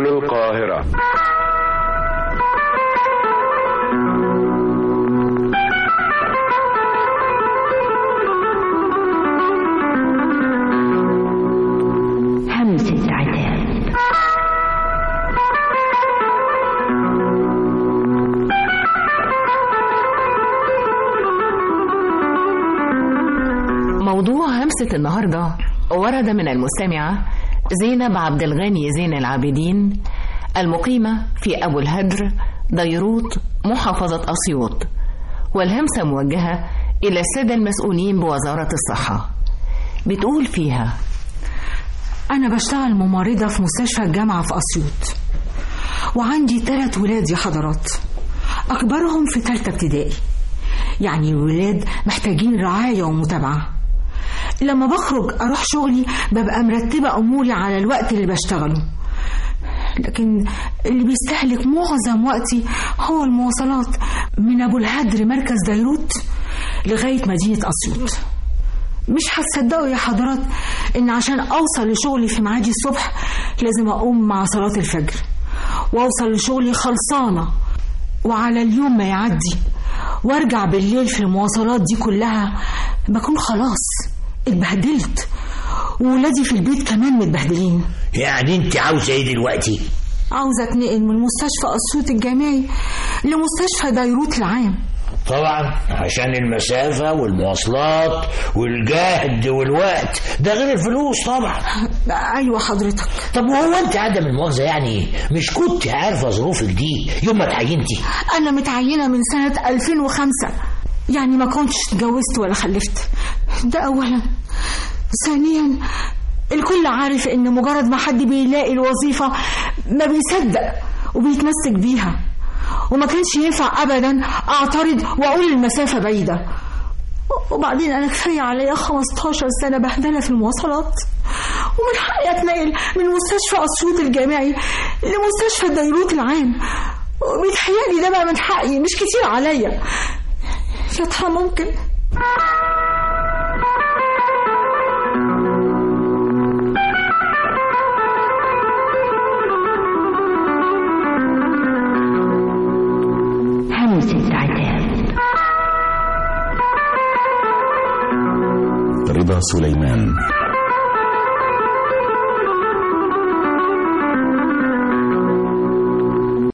سبل القاهرة همسة عتاب موضوع همسة النهاردة ورد من المستمعة زينب عبد الغني زين العابدين المقيمة في أبو الهدر ديروت محافظة أسيوط والهمسة موجهة إلى السادة المسؤولين بوزارة الصحة بتقول فيها أنا بشتغل ممرضة في مستشفى الجامعة في أسيوط وعندي ثلاث ولاد يا حضرات أكبرهم في ثالثة ابتدائي يعني الولاد محتاجين رعاية ومتابعة لما بخرج أروح شغلي ببقى مرتبة أموري على الوقت اللي بشتغله لكن اللي بيستهلك معظم وقتي هو المواصلات من أبو الهدر مركز ديروت لغاية مدينة أسيوط مش هتصدقوا يا حضرات ان عشان اوصل لشغلي في ميعادي الصبح لازم اقوم مع صلاة الفجر واوصل لشغلي خلصانة وعلى اليوم ما يعدي وارجع بالليل في المواصلات دي كلها بكون خلاص اتبهدلت وولادي في البيت كمان متبهدلين يعني انت عاوزه ايه دلوقتي عاوزة اتنقل من مستشفى أسيوط الجامعي لمستشفى ديروت العام طبعا عشان المسافة والمواصلات والجهد والوقت ده غير الفلوس طبعا أيوة حضرتك طب وهو انت عدم المؤاخذة يعني مش كنت عارفة ظروفك دي يوم ما اتعينتي أنا متعينة من سنة 2005 يعني ما كنتش اتجوزت ولا خلفت ده أولا ثانيا الكل عارف إن مجرد ما حد بيلاقي الوظيفة ما بيصدق وبيتمسك بيها وما كانش ينفع أبدا أعترض وأقول المسافة بعيدة وبعدين أنا كفاية عليا 15 سنة بهدلة في المواصلات ومن حقي أتنقل من مستشفى أسيوط الجامعي لمستشفى ديروت العام وبيتهيألي ده بقى من حقي مش كتير عليا يا ترى ممكن همسة عتاب رضا سليمان